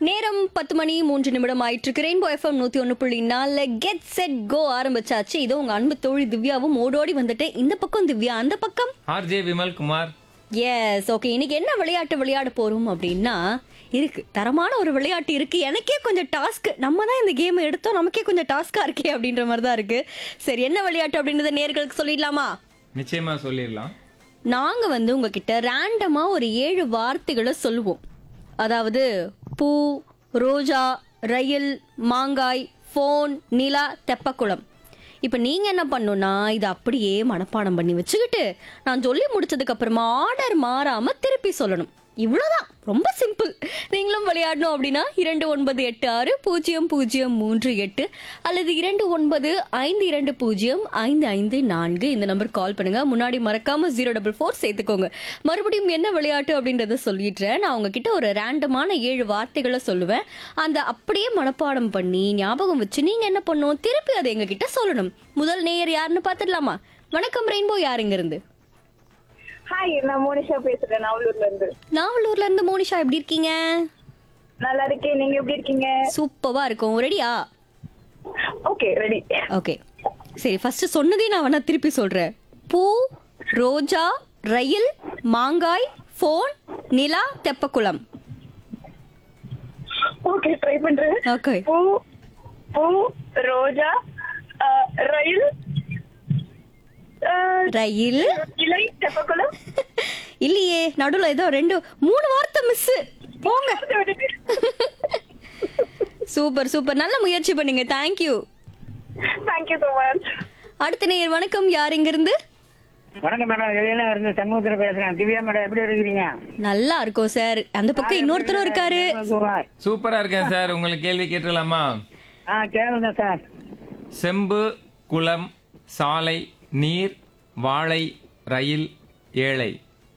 நேரம் பத்து மணி மூன்று நிமிடம் ஆயிட்டு இருக்கு ரெயின்போ எஃப்எம் நூத்தி ஒன்று புள்ளி நாலுல கெட் செட் கோ ஆரம்பிச்சாச்சு இதோ உங்க அன்பு தோழி திவ்யாவும் ஓடோடி வந்துட்டு இந்த பக்கம் திவ்யா அந்த பக்கம் RJ Vimal Kumar yes okay இன்னைக்கு என்ன விளையாட்டு விளையாட போறோம் அப்படின்னா இருக்கு தரமான ஒரு விளையாட்டு இருக்கு எனக்கே கொஞ்சம் டாஸ்க் நம்ம தான் இந்த கேம் எடுத்தோம் நமக்கே கொஞ்சம் டாஸ்கா இருக்கே அப்படின்ற மாதிரி தான் இருக்கு சரி என்ன விளையாட்டு அப்படின்றத நேர்களுக்கு சொல்லிடலாமா நிச்சயமா சொல்லிடலாம் நாங்க வந்து உங்ககிட்ட ரேண்டமா ஒரு ஏழு வார்த்தைகளை சொல்லுவோம் அதாவது பூ ரோஜா ரயில் மாங்காய் ஃபோன் நிலா தெப்பக்குளம் இப்போ நீங்க என்ன பண்ணணும்னா இதை அப்படியே மனப்பாடம் பண்ணி வச்சுக்கிட்டு நான் சொல்லி முடிச்சதுக்கு அப்புறமா ஆர்டர் மாறாம திருப்பி சொல்லணும் இவ்வளவுதான் ரொம்ப சிம்பிள் நீங்களும் விளையாடணும் அப்படின்னா இரண்டு ஒன்பது எட்டு ஆறு பூஜ்ஜியம் பூஜ்ஜியம் மூன்று எட்டு அல்லது இரண்டு ஒன்பது ஐந்து இரண்டு பூஜ்ஜியம் ஐந்து ஐந்து நான்கு இந்த நம்பர் கால் பண்ணுங்க முன்னாடி மறக்காம ஜீரோ டபுள் ஃபோர் சேர்த்துக்கோங்க மறுபடியும் என்ன விளையாட்டு அப்படின்றத சொல்லிடுறேன் நான் உங்ககிட்ட ஒரு ரேண்டமான ஏழு வார்த்தைகளை சொல்லுவேன் அந்த அப்படியே மனப்பாடம் பண்ணி ஞாபகம் வச்சு நீங்க என்ன பண்ணணும் திருப்பி அதை எங்ககிட்ட சொல்லணும் முதல் நேயர் யாருன்னு பார்த்துடலாமா வணக்கம் ரெயின்போ யாருங்க இருந்து ஹாய் நான் மோனிஷா பேசுறேன் நாவலூர்ல இருந்து நாவலூர்ல இருந்து மோனிஷா எப்படி இருக்கீங்க நல்லா இருக்கேன் நீங்க எப்படி இருக்கீங்க சூப்பரா இருக்கும் ரெடியா ஓகே ரெடி ஓகே சரி ஃபர்ஸ்ட் சொன்னதே நான் வேணா திருப்பி சொல்றேன் பூ ரோஜா ரயில் மாங்காய் ஃபோன் நிலா தெப்பக்குளம் ஓகே ட்ரை பண்றேன் ஓகே பூ பூ ரோஜா அஹ், ரயில் அஹ், ரயில் இலை தெப்பக்குளம் இல்லையே நடுவுல ஏதோ ரெண்டு மூணு வார்த்தை மிஸ் போங்க சூப்பர் சூப்பர் நல்ல முயற்சி பண்ணீங்க தேங்க்யூ தேங்க்யூ ஸோ மச் அடுத்த நேயர் வணக்கம் யார் இங்க இருந்து வணக்கம் மேடம் வெளியில இருந்து சண்முகத்துல பேசுறேன் திவ்யா மேடம் எப்படி இருக்கிறீங்க நல்லா இருக்கும் சார் அந்த பக்கம் இன்னொருத்தரும் இருக்காரு குமார். சூப்பரா இருக்கேன் சார் உங்களுக்கு கேள்வி கேட்டுடலாமா ஆ கேளுங்க சார் செம்பு குளம் சாலை நீர் வாழை ரயில் ஏழை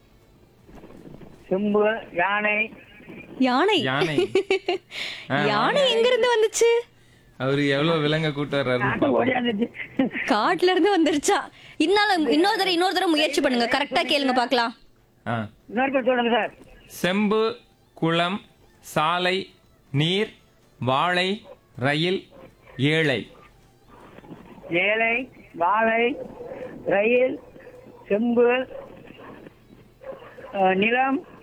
செம்பு யானை யானை யானை ஆ, யானை எங்க இருந்து வந்துச்சு அவரு எவ்வளவு விலங்க கூட்டு வர்றாருன்னு நாட்டு பாப்போம். ஓடியாந்துச்சு காட்டுல இருந்து வந்துருச்சா இன்னால இன்னொரு தடவை இன்னொரு தடவை முயற்சி பண்ணுங்க கரெக்டா கேளுங்க பார்க்கலாம் ஆ. இன்னொருக்க சொல்லுங்க சார் செம்பு குளம் சாலை நீர் வாழை ரயில் ஏழை ஏழை வாழை ரயில் செம்பு அஹ், நிலம்